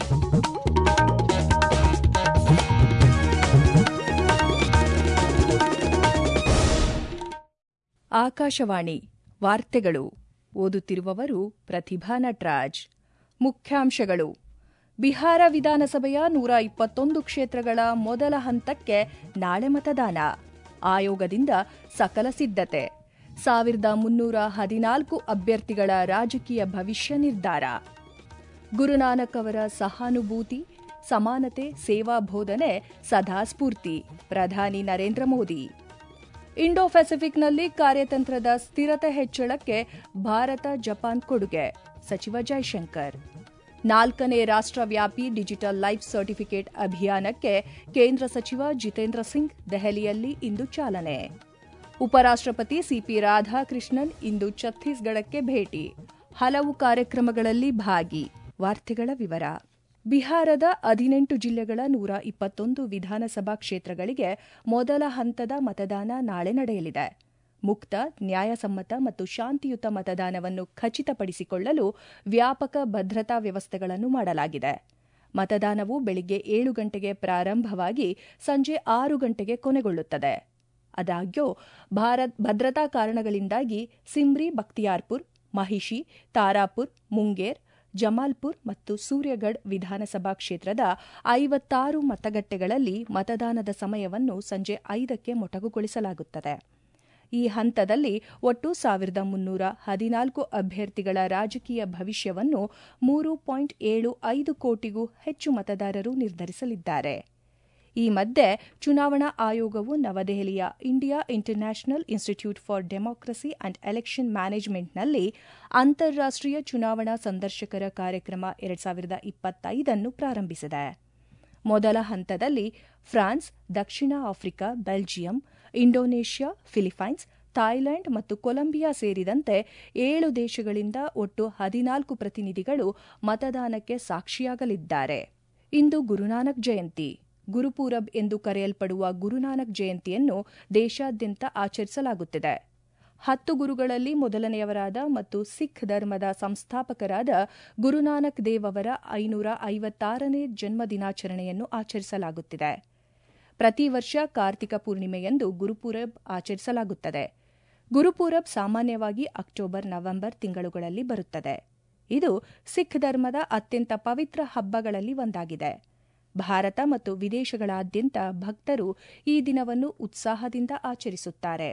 ಆಕಾಶವಾಣಿ ವಾರ್ತೆಗಳು ಓದುತ್ತಿರುವವರು ಪ್ರತಿಭಾ ನಟ್ರಾಜ್ ಮುಖ್ಯಾಂಶಗಳು ಬಿಹಾರ ವಿಧಾನಸಭೆಯ ನೂರ ಇಪ್ಪತ್ತೊಂದು ಕ್ಷೇತ್ರಗಳ ಮೊದಲ ಹಂತಕ್ಕೆ ನಾಳೆ ಮತದಾನ ಆಯೋಗದಿಂದ ಸಕಲ ಸಿದ್ಧತೆ ಸಾವಿರದ ಮುನ್ನೂರ ಹದಿನಾಲ್ಕು ಅಭ್ಯರ್ಥಿಗಳ ರಾಜಕೀಯ ಭವಿಷ್ಯ ನಿರ್ಧಾರ ಗುರುನಾನಕ್ ಅವರ ಸಹಾನುಭೂತಿ ಸಮಾನತೆ ಸೇವಾ ಬೋಧನೆ ಸದಾ ಸ್ಫೂರ್ತಿ ಪ್ರಧಾನಿ ನರೇಂದ್ರ ಮೋದಿ ಇಂಡೋ ಪೆಸಿಫಿಕ್ನಲ್ಲಿ ಕಾರ್ಯತಂತ್ರದ ಸ್ಥಿರತೆ ಹೆಚ್ಚಳಕ್ಕೆ ಭಾರತ ಜಪಾನ್ ಕೊಡುಗೆ ಸಚಿವ ಜೈಶಂಕರ್ ನಾಲ್ಕನೇ ರಾಷ್ಟ್ರವ್ಯಾಪಿ ಡಿಜಿಟಲ್ ಲೈಫ್ ಸರ್ಟಿಫಿಕೇಟ್ ಅಭಿಯಾನಕ್ಕೆ ಕೇಂದ್ರ ಸಚಿವ ಜಿತೇಂದ್ರ ಸಿಂಗ್ ದೆಹಲಿಯಲ್ಲಿ ಇಂದು ಚಾಲನೆ ಉಪರಾಷ್ಟ್ರಪತಿ ಸಿಪಿ ರಾಧಾಕೃಷ್ಣನ್ ಇಂದು ಛತ್ತೀಸ್ಗಢಕ್ಕೆ ಭೇಟಿ ಹಲವು ಕಾರ್ಯಕ್ರಮಗಳಲ್ಲಿ ಭಾಗಿ ವಾರ್ತೆಗಳ ವಿವರ ಬಿಹಾರದ ಹದಿನೆಂಟು ಜಿಲ್ಲೆಗಳ ನೂರ ಇಪ್ಪತ್ತೊಂದು ವಿಧಾನಸಭಾ ಕ್ಷೇತ್ರಗಳಿಗೆ ಮೊದಲ ಹಂತದ ಮತದಾನ ನಾಳೆ ನಡೆಯಲಿದೆ ಮುಕ್ತ ನ್ಯಾಯಸಮ್ಮತ ಮತ್ತು ಶಾಂತಿಯುತ ಮತದಾನವನ್ನು ಖಚಿತಪಡಿಸಿಕೊಳ್ಳಲು ವ್ಯಾಪಕ ಭದ್ರತಾ ವ್ಯವಸ್ಥೆಗಳನ್ನು ಮಾಡಲಾಗಿದೆ ಮತದಾನವು ಬೆಳಿಗ್ಗೆ ಏಳು ಗಂಟೆಗೆ ಪ್ರಾರಂಭವಾಗಿ ಸಂಜೆ ಆರು ಗಂಟೆಗೆ ಕೊನೆಗೊಳ್ಳುತ್ತದೆ ಆದಾಗ್ಯೂ ಭಾರತ್ ಭದ್ರತಾ ಕಾರಣಗಳಿಂದಾಗಿ ಸಿಮ್ರಿ ಬಕ್ತಿಯಾರ್ಪುರ್ ಮಹಿಷಿ ತಾರಾಪುರ್ ಮುಂಗೇರ್ ಜಮಾಲ್ಪುರ್ ಮತ್ತು ಸೂರ್ಯಗಢ್ ವಿಧಾನಸಭಾ ಕ್ಷೇತ್ರದ ಐವತ್ತಾರು ಮತಗಟ್ಟೆಗಳಲ್ಲಿ ಮತದಾನದ ಸಮಯವನ್ನು ಸಂಜೆ ಐದಕ್ಕೆ ಮೊಟಕುಗೊಳಿಸಲಾಗುತ್ತದೆ ಈ ಹಂತದಲ್ಲಿ ಒಟ್ಟು ಸಾವಿರದ ಮುನ್ನೂರ ಹದಿನಾಲ್ಕು ಅಭ್ಯರ್ಥಿಗಳ ರಾಜಕೀಯ ಭವಿಷ್ಯವನ್ನು ಮೂರು ಪಾಯಿಂಟ್ ಏಳು ಐದು ಕೋಟಿಗೂ ಹೆಚ್ಚು ಮತದಾರರು ನಿರ್ಧರಿಸಲಿದ್ದಾರೆ ಈ ಮಧ್ಯೆ ಚುನಾವಣಾ ಆಯೋಗವು ನವದೆಹಲಿಯ India international institute for democracy and election ಮ್ಯಾನೇಜ್ಮೆಂಟ್ನಲ್ಲಿ ಅಂತಾರಾಷ್ಟೀಯ ಚುನಾವಣಾ ಸಂದರ್ಶಕರ ಕಾರ್ಯಕ್ರಮ ಎರಡು ಸಾವಿರದ ಇಪ್ಪತ್ತೈದನ್ನು ಪ್ರಾರಂಭಿಸಿದೆ ಮೊದಲ ಹಂತದಲ್ಲಿ ಫ್ರಾನ್ಸ್ ದಕ್ಷಿಣ Africa Belgium Indonesia Philippines Thailand ಮತ್ತು ಕೊಲಂಬಿಯಾ ಸೇರಿದಂತೆ ಏಳು ದೇಶಗಳಿಂದ ಒಟ್ಟು ಹದಿನಾಲ್ಕು ಪ್ರತಿನಿಧಿಗಳು ಮತದಾನಕ್ಕೆ ಸಾಕ್ಷಿಯಾಗಲಿದ್ದಾರೆ ಇಂದು ಗುರುನಾನಕ್ ಜಯಂತಿ ಗುರುಪೂರಬ್ ಎಂದು ಕರೆಯಲ್ಪಡುವ ಗುರುನಾನಕ್ ಜಯಂತಿಯನ್ನು ದೇಶಾದ್ಯಂತ ಆಚರಿಸಲಾಗುತ್ತಿದೆ ಹತ್ತು ಗುರುಗಳಲ್ಲಿ ಮೊದಲನೆಯವರಾದ ಮತ್ತು ಸಿಖ್ ಧರ್ಮದ ಸಂಸ್ಥಾಪಕರಾದ ಗುರುನಾನಕ್ ದೇವ್ ಅವರ ಐನೂರ ಐವತ್ತಾರನೇ ಜನ್ಮ ದಿನಾಚರಣೆಯನ್ನು ಆಚರಿಸಲಾಗುತ್ತಿದೆ ಪ್ರತಿ ವರ್ಷ ಕಾರ್ತಿಕ ಪೂರ್ಣಿಮೆಯಂದು ಗುರುಪೂರಬ್ ಆಚರಿಸಲಾಗುತ್ತದೆ ಗುರುಪೂರಬ್ ಸಾಮಾನ್ಯವಾಗಿ ಅಕ್ಟೋಬರ್ ನವೆಂಬರ್ ತಿಂಗಳುಗಳಲ್ಲಿ ಬರುತ್ತದೆ ಇದು ಸಿಖ್ ಧರ್ಮದ ಅತ್ಯಂತ ಪವಿತ್ರ ಹಬ್ಬಗಳಲ್ಲಿ ಒಂದಾಗಿದೆ ಭಾರತ ಮತ್ತು ವಿದೇಶಗಳಾದ್ಯಂತ ಭಕ್ತರು ಈ ದಿನವನ್ನು ಉತ್ಸಾಹದಿಂದ ಆಚರಿಸುತ್ತಾರೆ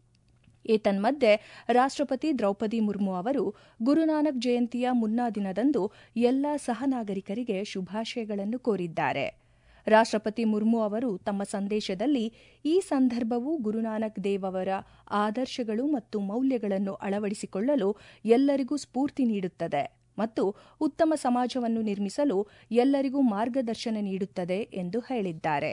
ಏತನ್ಮಧ್ಯೆ ರಾಷ್ಟ್ರಪತಿ ದ್ರೌಪದಿ ಮುರ್ಮು ಅವರು ಗುರುನಾನಕ್ ಜಯಂತಿಯ ಮುನ್ನಾ ದಿನದಂದು ಎಲ್ಲ ಸಹನಾಗರಿಕರಿಗೆ ಶುಭಾಶಯಗಳನ್ನು ಕೋರಿದ್ದಾರೆ ರಾಷ್ಟ್ರಪತಿ ಮುರ್ಮು ಅವರು ತಮ್ಮ ಸಂದೇಶದಲ್ಲಿ ಈ ಸಂದರ್ಭವು ಗುರುನಾನಕ್ ದೇವ್ ಅವರ ಆದರ್ಶಗಳು ಮತ್ತು ಮೌಲ್ಯಗಳನ್ನು ಅಳವಡಿಸಿಕೊಳ್ಳಲು ಎಲ್ಲರಿಗೂ ಸ್ಫೂರ್ತಿ ನೀಡುತ್ತದೆ ಮತ್ತು ಉತ್ತಮ ಸಮಾಜವನ್ನು ನಿರ್ಮಿಸಲು ಎಲ್ಲರಿಗೂ ಮಾರ್ಗದರ್ಶನ ನೀಡುತ್ತದೆ ಎಂದು ಹೇಳಿದ್ದಾರೆ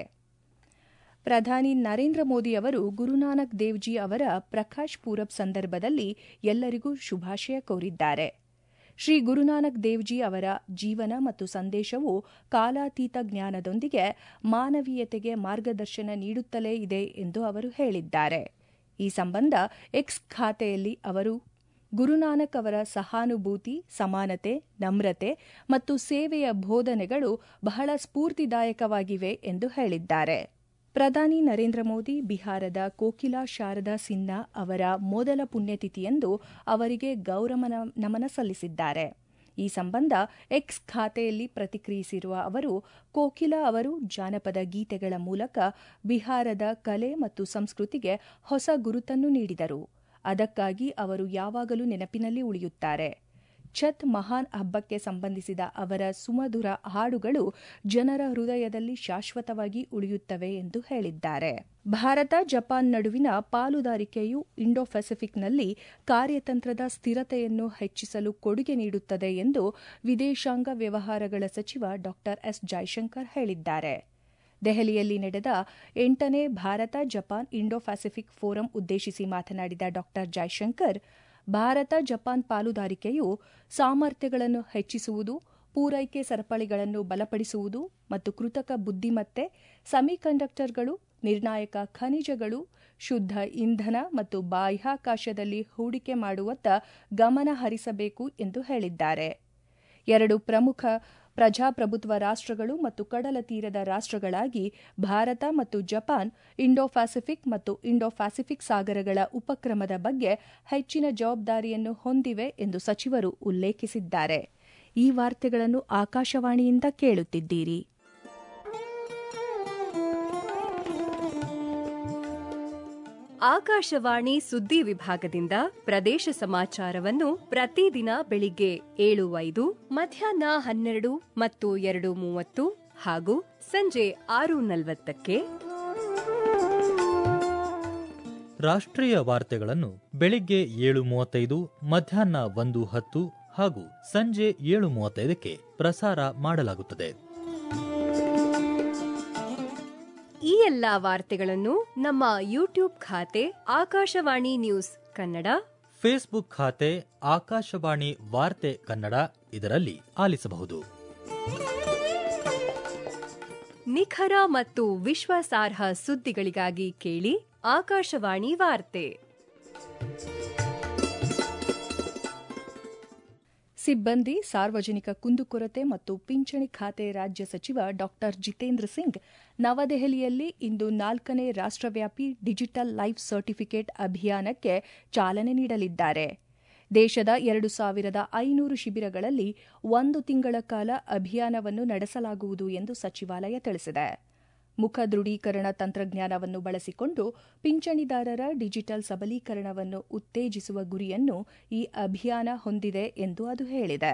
ಪ್ರಧಾನಿ ನರೇಂದ್ರ ಮೋದಿ ಅವರು ಗುರುನಾನಕ್ ದೇವ್ಜಿ ಅವರ ಪ್ರಕಾಶ್ ಪೂರಬ್ ಸಂದರ್ಭದಲ್ಲಿ ಎಲ್ಲರಿಗೂ ಶುಭಾಶಯ ಕೋರಿದ್ದಾರೆ ಶ್ರೀ ಗುರುನಾನಕ್ ದೇವ್ಜಿ ಅವರ ಜೀವನ ಮತ್ತು ಸಂದೇಶವು ಕಾಲಾತೀತ ಜ್ಞಾನದೊಂದಿಗೆ ಮಾನವೀಯತೆಗೆ ಮಾರ್ಗದರ್ಶನ ನೀಡುತ್ತಲೇ ಇದೆ ಎಂದು ಅವರು ಹೇಳಿದ್ದಾರೆ ಈ ಸಂಬಂಧ ಎಕ್ಸ್ ಖಾತೆಯಲ್ಲಿ ಅವರು ಗುರುನಾನಕ್ ಅವರ ಸಹಾನುಭೂತಿ ಸಮಾನತೆ ನಮ್ರತೆ ಮತ್ತು ಸೇವೆಯ ಬೋಧನೆಗಳು ಬಹಳ ಸ್ಫೂರ್ತಿದಾಯಕವಾಗಿವೆ ಎಂದು ಹೇಳಿದ್ದಾರೆ ಪ್ರಧಾನಿ ನರೇಂದ್ರ ಮೋದಿ ಬಿಹಾರದ ಕೋಕಿಲಾ ಶಾರದಾ ಸಿನ್ಹಾ ಅವರ ಮೊದಲ ಪುಣ್ಯತಿಥಿಯಂದು ಅವರಿಗೆ ಗೌರವ ನಮನ ಸಲ್ಲಿಸಿದ್ದಾರೆ ಈ ಸಂಬಂಧ ಎಕ್ಸ್ ಖಾತೆಯಲ್ಲಿ ಪ್ರತಿಕ್ರಿಯಿಸಿರುವ ಅವರು ಕೋಕಿಲಾ ಅವರು ಜಾನಪದ ಗೀತೆಗಳ ಮೂಲಕ ಬಿಹಾರದ ಕಲೆ ಮತ್ತು ಸಂಸ್ಕೃತಿಗೆ ಹೊಸ ಗುರುತನ್ನು ನೀಡಿದರು ಅದಕ್ಕಾಗಿ ಅವರು ಯಾವಾಗಲೂ ನೆನಪಿನಲ್ಲಿ ಉಳಿಯುತ್ತಾರೆ ಛತ್ ಮಹಾನ್ ಹಬ್ಬಕ್ಕೆ ಸಂಬಂಧಿಸಿದ ಅವರ ಸುಮಧುರ ಹಾಡುಗಳು ಜನರ ಹೃದಯದಲ್ಲಿ ಶಾಶ್ವತವಾಗಿ ಉಳಿಯುತ್ತವೆ ಎಂದು ಹೇಳಿದ್ದಾರೆ ಭಾರತ ಜಪಾನ್ ನಡುವಿನ ಪಾಲುದಾರಿಕೆಯು ಇಂಡೋ ಪೆಸಿಫಿಕ್ನಲ್ಲಿ ಕಾರ್ಯತಂತ್ರದ ಸ್ಥಿರತೆಯನ್ನು ಹೆಚ್ಚಿಸಲು ಕೊಡುಗೆ ನೀಡುತ್ತದೆ ಎಂದು ವಿದೇಶಾಂಗ ವ್ಯವಹಾರಗಳ ಸಚಿವ ಡಾ ಎಸ್ ಜೈಶಂಕರ್ ಹೇಳಿದ್ದಾರೆ ದೆಹಲಿಯಲ್ಲಿ ನಡೆದ ಎಂಟನೇ Bharat Japan Indo Pacific forum ಉದ್ದೇಶಿಸಿ ಮಾತನಾಡಿದ ಡಾ ಜೈಶಂಕರ್ ಭಾರತ ಜಪಾನ್ ಪಾಲುದಾರಿಕೆಯು ಸಾಮರ್ಥ್ಯಗಳನ್ನು ಹೆಚ್ಚಿಸುವುದು ಪೂರೈಕೆ ಸರಪಳಿಗಳನ್ನು ಬಲಪಡಿಸುವುದು ಮತ್ತು ಕೃತಕ ಬುದ್ದಿಮತ್ತೆ ಸೆಮಿಕಂಡಕ್ಟರ್ಗಳು ನಿರ್ಣಾಯಕ ಖನಿಜಗಳು ಶುದ್ಧ ಇಂಧನ ಮತ್ತು ಬಾಹ್ಯಾಕಾಶದಲ್ಲಿ ಹೂಡಿಕೆ ಮಾಡುವತ್ತ ಗಮನ ಹರಿಸಬೇಕು ಎಂದು ಹೇಳಿದ್ದಾರೆ ಎರಡು ಪ್ರಮುಖ ಪ್ರಜಾಪ್ರಭುತ್ವ ರಾಷ್ಟ್ರಗಳು ಮತ್ತು ಕಡಲ ತೀರದ ರಾಷ್ಟ್ರಗಳಾಗಿ ಭಾರತ ಮತ್ತು ಜಪಾನ್ ಇಂಡೋ ಪ್ಯಾಸಿಫಿಕ್ ಮತ್ತು ಇಂಡೋ ಪ್ಯಾಸಿಫಿಕ್ ಸಾಗರಗಳ ಉಪಕ್ರಮದ ಬಗ್ಗೆ ಹೆಚ್ಚಿನ ಜವಾಬ್ದಾರಿಯನ್ನು ಹೊಂದಿವೆ ಎಂದು ಸಚಿವರು ಉಲ್ಲೇಖಿಸಿದ್ದಾರೆ ಈ ವಾರ್ತೆಗಳನ್ನು ಆಕಾಶವಾಣಿಯಿಂದ ಕೇಳುತ್ತಿದ್ದೀರಿ ಆಕಾಶವಾಣಿ ಸುದ್ದಿ ವಿಭಾಗದಿಂದ ಪ್ರದೇಶ ಸಮಾಚಾರವನ್ನು ಪ್ರತಿದಿನ ಬೆಳಿಗ್ಗೆ ಏಳು ಐದು ಮಧ್ಯಾಹ್ನ ಹನ್ನೆರಡು ಮತ್ತು ಎರಡು ಮೂವತ್ತು ಹಾಗೂ ಸಂಜೆ ಆರು ನಲವತ್ತಕ್ಕೆ ರಾಷ್ಟ್ರೀಯ ವಾರ್ತೆಗಳನ್ನು ಬೆಳಿಗ್ಗೆ ಏಳು ಮೂವತ್ತೈದು ಮಧ್ಯಾಹ್ನ ಒಂದು ಹತ್ತು ಹಾಗೂ ಸಂಜೆ ಏಳು ಮೂವತ್ತೈದಕ್ಕೆ ಪ್ರಸಾರ ಮಾಡಲಾಗುತ್ತದೆ ಈ ಎಲ್ಲಾ ವಾರ್ತೆಗಳನ್ನು ನಮ್ಮ ಯೂಟ್ಯೂಬ್ ಖಾತೆ ಆಕಾಶವಾಣಿ ನ್ಯೂಸ್ ಕನ್ನಡ ಫೇಸ್ಬುಕ್ ಖಾತೆ ಆಕಾಶವಾಣಿ ವಾರ್ತೆ ಕನ್ನಡ ಇದರಲ್ಲಿ ಆಲಿಸಬಹುದು ನಿಖರ ಮತ್ತು ವಿಶ್ವಾಸಾರ್ಹ ಸುದ್ದಿಗಳಿಗಾಗಿ ಕೇಳಿ ಆಕಾಶವಾಣಿ ವಾರ್ತೆ ಸಿಬ್ಬಂದಿ ಸಾರ್ವಜನಿಕ ಕುಂದುಕೊರತೆ ಮತ್ತು ಪಿಂಚಣಿ ಖಾತೆ ರಾಜ್ಯ ಸಚಿವ ಡಾ ಜಿತೇಂದ್ರ ಸಿಂಗ್ ನವದೆಹಲಿಯಲ್ಲಿ ಇಂದು ನಾಲ್ಕನೇ ರಾಷ್ಟ್ರವ್ಯಾಪಿ ಡಿಜಿಟಲ್ ಲೈಫ್ ಸರ್ಟಿಫಿಕೇಟ್ ಅಭಿಯಾನಕ್ಕೆ ಚಾಲನೆ ನೀಡಲಿದ್ದಾರೆ ದೇಶದ ಎರಡು ಸಾವಿರದ ಐನೂರು ಶಿಬಿರಗಳಲ್ಲಿ ಒಂದು ತಿಂಗಳ ಕಾಲ ಅಭಿಯಾನವನ್ನು ನಡೆಸಲಾಗುವುದು ಎಂದು ಸಚಿವಾಲಯ ತಿಳಿಸಿದೆ ಮುಖ ದೃಢೀಕರಣ ತಂತ್ರಜ್ಞಾನವನ್ನು ಬಳಸಿಕೊಂಡು ಪಿಂಚಣಿದಾರರ ಡಿಜಿಟಲ್ ಸಬಲೀಕರಣವನ್ನು ಉತ್ತೇಜಿಸುವ ಗುರಿಯನ್ನು ಈ ಅಭಿಯಾನ ಹೊಂದಿದೆ ಎಂದು ಅದು ಹೇಳಿದೆ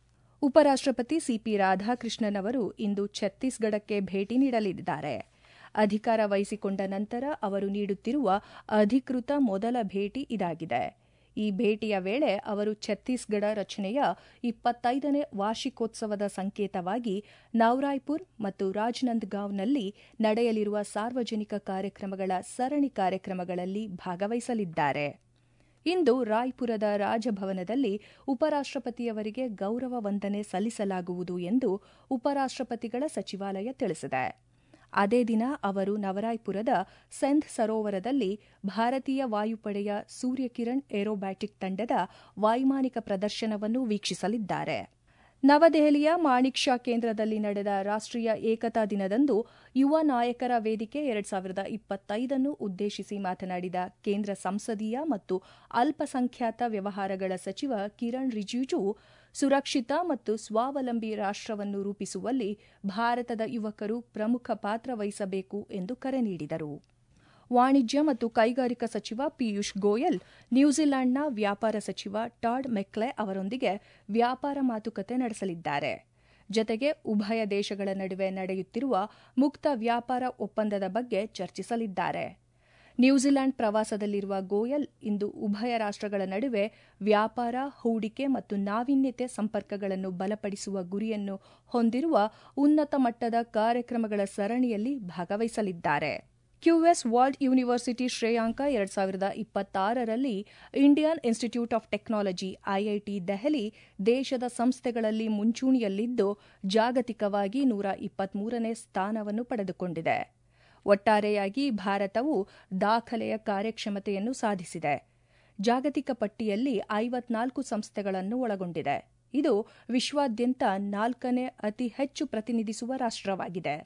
ಉಪರಾಷ್ಟಪತಿ ಸಿಪಿ ರಾಧಾಕೃಷ್ಣನ್ ಅವರು ಇಂದು ಛತ್ತೀಸ್ಗಢಕ್ಕೆ ಭೇಟಿ ನೀಡಲಿದ್ದಾರೆ ಅಧಿಕಾರ ವಹಿಸಿಕೊಂಡ ನಂತರ ಅವರು ನೀಡುತ್ತಿರುವ ಅಧಿಕೃತ ಮೊದಲ ಭೇಟಿ ಇದಾಗಿದೆ ಈ ಭೇಟಿಯ ವೇಳೆ ಅವರು ಛತ್ತೀಸ್ಗಢ ರಚನೆಯ ಇಪ್ಪತ್ತೈದನೇ ವಾರ್ಷಿಕೋತ್ಸವದ ಸಂಕೇತವಾಗಿ ನವರಾಯ್ಪುರ್ ಮತ್ತು ರಾಜ್ನಂದಗಾಂವ್ನಲ್ಲಿ ನಡೆಯಲಿರುವ ಸಾರ್ವಜನಿಕ ಕಾರ್ಯಕ್ರಮಗಳ ಸರಣಿ ಕಾರ್ಯಕ್ರಮಗಳಲ್ಲಿ ಭಾಗವಹಿಸಲಿದ್ದಾರೆ ಇಂದು ರಾಯ್ಪುರದ ರಾಜಭವನದಲ್ಲಿ ಉಪರಾಷ್ಟಪತಿಯವರಿಗೆ ಗೌರವ ವಂದನೆ ಸಲ್ಲಿಸಲಾಗುವುದು ಎಂದು ಉಪರಾಷ್ಟಪತಿಗಳ ಸಚಿವಾಲಯ ತಿಳಿಸಿದೆ ಅದೇ ದಿನ ಅವರು ನವರಾಯ್ಪುರದ ಸೆಂಧ್ ಸರೋವರದಲ್ಲಿ ಭಾರತೀಯ ವಾಯುಪಡೆಯ ಸೂರ್ಯಕಿರಣ್ ಏರೋಬ್ಯಾಟಿಕ್ ತಂಡದ ವೈಮಾನಿಕ ಪ್ರದರ್ಶನವನ್ನು ವೀಕ್ಷಿಸಲಿದ್ದಾರೆ ನವದೆಹಲಿಯ ಮಾಣಿಕ್ ಶಾ ಕೇಂದ್ರದಲ್ಲಿ ನಡೆದ ರಾಷ್ಟ್ರೀಯ ಏಕತಾ ದಿನದಂದು ಯುವ ನಾಯಕರ ವೇದಿಕೆ ಎರಡ್ ಸಾವಿರದ ಇಪ್ಪತ್ತೈದನ್ನು ಉದ್ದೇಶಿಸಿ ಮಾತನಾಡಿದ ಕೇಂದ್ರ ಸಂಸದೀಯ ಮತ್ತು ಅಲ್ಪಸಂಖ್ಯಾತ ವ್ಯವಹಾರಗಳ ಸಚಿವ ಕಿರಣ್ ರಿಜಿಜು ಸುರಕ್ಷಿತ ಮತ್ತು ಸ್ವಾವಲಂಬಿ ರಾಷ್ಟವನ್ನು ರೂಪಿಸುವಲ್ಲಿ ಭಾರತದ ಯುವಕರು ಪ್ರಮುಖ ಪಾತ್ರ ವಹಿಸಬೇಕು ಎಂದು ಕರೆ ನೀಡಿದರು ವಾಣಿಜ್ಯ ಮತ್ತು ಕೈಗಾರಿಕಾ ಸಚಿವ ಪಿಯೂಷ್ ಗೋಯಲ್ ನ್ಯೂಜಿಲೆಂಡ್ನ ವ್ಯಾಪಾರ ಸಚಿವ ಟಾಡ್ ಮೆಕ್ಲೆ ಅವರೊಂದಿಗೆ ವ್ಯಾಪಾರ ಮಾತುಕತೆ ನಡೆಸಲಿದ್ದಾರೆ ಜತೆಗೆ ಉಭಯ ದೇಶಗಳ ನಡುವೆ ನಡೆಯುತ್ತಿರುವ ಮುಕ್ತ ವ್ಯಾಪಾರ ಒಪ್ಪಂದದ ಬಗ್ಗೆ ಚರ್ಚಿಸಲಿದ್ದಾರೆ ನ್ಯೂಜಿಲೆಂಡ್ ಪ್ರವಾಸದಲ್ಲಿರುವ ಗೋಯಲ್ ಇಂದು ಉಭಯ ರಾಷ್ಟಗಳ ನಡುವೆ ವ್ಯಾಪಾರ ಹೂಡಿಕೆ ಮತ್ತು ನಾವೀನ್ಯತೆ ಸಂಪರ್ಕಗಳನ್ನು ಬಲಪಡಿಸುವ ಗುರಿಯನ್ನು ಹೊಂದಿರುವ ಉನ್ನತ ಮಟ್ಟದ ಕಾರ್ಯಕ್ರಮಗಳ ಸರಣಿಯಲ್ಲಿ ಭಾಗವಹಿಸಲಿದ್ದಾರೆ ಕ್ಯೂಎಸ್ ವರ್ಲ್ಡ್ ಯೂನಿವರ್ಸಿಟಿ ಶ್ರೇಯಾಂಕ ಎರಡ್ ಸಾವಿರದ ಇಪ್ಪತ್ತಾರರಲ್ಲಿ Indian institute of technology IIT Delhi ದೇಶದ ಸಂಸ್ಥೆಗಳಲ್ಲಿ ಮುಂಚೂಣಿಯಲ್ಲಿದ್ದು ಜಾಗತಿಕವಾಗಿ ನೂರ ಇಪ್ಪತ್ಮೂರನೇ ಸ್ಥಾನವನ್ನು ಪಡೆದುಕೊಂಡಿದೆ ಒಟ್ಟಾರೆಯಾಗಿ ಭಾರತವು ದಾಖಲೆಯ ಕಾರ್ಯಕ್ಷಮತೆಯನ್ನು ಸಾಧಿಸಿದೆ ಜಾಗತಿಕ ಪಟ್ಟಿಯಲ್ಲಿ ಐವತ್ನಾಲ್ಕು ಸಂಸ್ಥೆಗಳನ್ನು ಒಳಗೊಂಡಿದೆ ಇದು ವಿಶ್ವಾದ್ಯಂತ ನಾಲ್ಕನೇ ಅತಿ ಹೆಚ್ಚು ಪ್ರತಿನಿಧಿಸುವ ರಾಷ್ಟವಾಗಿದೆ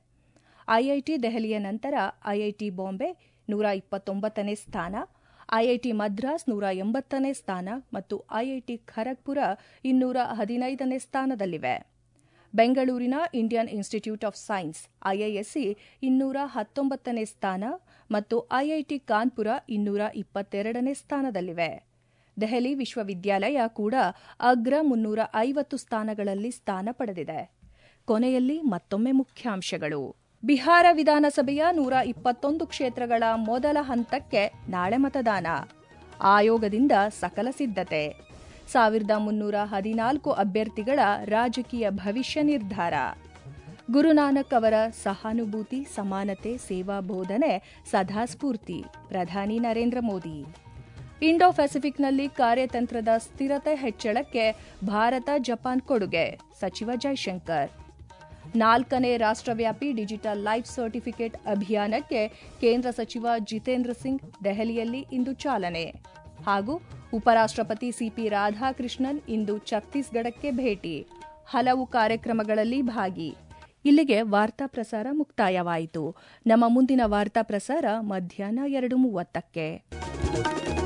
ಐಐಟಿ ದೆಹಲಿಯ ನಂತರ ಐಐಟಿ ಬಾಂಬೆ ನೂರ ಇಪ್ಪತ್ತೊಂಬತ್ತನೇ ಸ್ಥಾನ ಐಐಟಿ ಮದ್ರಾಸ್ ನೂರ ಎಂಬತ್ತನೇ ಸ್ಥಾನ ಮತ್ತು ಐಐಟಿ ಖರಗ್ಪುರ ಇನ್ನೂರ ಹದಿನೈದನೇ ಸ್ಥಾನದಲ್ಲಿವೆ ಬೆಂಗಳೂರಿನ Indian institute of science IISc ಇನ್ನೂರ ಹತ್ತೊಂಬತ್ತನೇ ಸ್ಥಾನ ಮತ್ತು ಐಐಟಿ ಕಾನ್ಪುರ ಇನ್ನೂರ ಇಪ್ಪತ್ತೆರಡನೇ ಸ್ಥಾನದಲ್ಲಿವೆ ದೆಹಲಿ ವಿಶ್ವವಿದ್ಯಾಲಯ ಕೂಡ ಅಗ್ರ ಮುನ್ನೂರ ಐವತ್ತು ಸ್ಥಾನಗಳಲ್ಲಿ ಸ್ಥಾನ ಪಡೆದಿದೆ ಕೊನೆಯಲ್ಲಿ ಮತ್ತೊಮ್ಮೆ ಮುಖ್ಯಾಂಶಗಳು ಬಿಹಾರ ವಿಧಾನಸಭೆಯ ನೂರ ಇಪ್ಪತ್ತೊಂದು ಕ್ಷೇತ್ರಗಳ ಮೊದಲ ಹಂತಕ್ಕೆ ನಾಳೆ ಮತದಾನ ಆಯೋಗದಿಂದ ಸಕಲ ಸಿದ್ಧತೆ ಸಾವಿರದ ಮುನ್ನೂರ ಹದಿನಾಲ್ಕು ಅಭ್ಯರ್ಥಿಗಳ ರಾಜಕೀಯ ಭವಿಷ್ಯ ನಿರ್ಧಾರ ಗುರುನಾನಕ್ ಅವರ ಸಹಾನುಭೂತಿ ಸಮಾನತೆ ಸೇವಾ ಬೋಧನೆ ಸದಾ ಸ್ಫೂರ್ತಿ ಪ್ರಧಾನಿ ನರೇಂದ್ರ ಮೋದಿ ಇಂಡೋ ಪೆಸಿಫಿಕ್ನಲ್ಲಿ ಕಾರ್ಯತಂತ್ರದ ಸ್ಥಿರತೆ ಹೆಚ್ಚಳಕ್ಕೆ ಭಾರತ ಜಪಾನ್ ಕೊಡುಗೆ ಸಚಿವ ಜೈಶಂಕರ್ ನಾಲ್ಕನೇ ರಾಷ್ಟ್ರವ್ಯಾಪಿ ಡಿಜಿಟಲ್ ಲೈಫ್ ಸರ್ಟಿಫಿಕೇಟ್ ಅಭಿಯಾನಕ್ಕೆ ಕೇಂದ್ರ ಸಚಿವ ಜಿತೇಂದ್ರ ಸಿಂಗ್ ದೆಹಲಿಯಲ್ಲಿ ಇಂದು ಚಾಲನೆ ಹಾಗೂ ಉಪರಾಷ್ಟ್ರಪತಿ ಸಿಪಿ ರಾಧಾಕೃಷ್ಣನ್ ಇಂದು ಛತ್ತೀಸ್ಗಢಕ್ಕೆ ಭೇಟಿ ಹಲವು ಕಾರ್ಯಕ್ರಮಗಳಲ್ಲಿ ಭಾಗಿ ಇಲ್ಲಿಗೆ ವಾರ್ತಾ ಪ್ರಸಾರ ಮುಕ್ತಾಯವಾಯಿತು ನಮ್ಮ ಮುಂದಿನ ವಾರ್ತಾ ಪ್ರಸಾರ ಮಧ್ಯಾಹ್ನ ಎರಡು ಮೂವತ್ತಕ್ಕೆ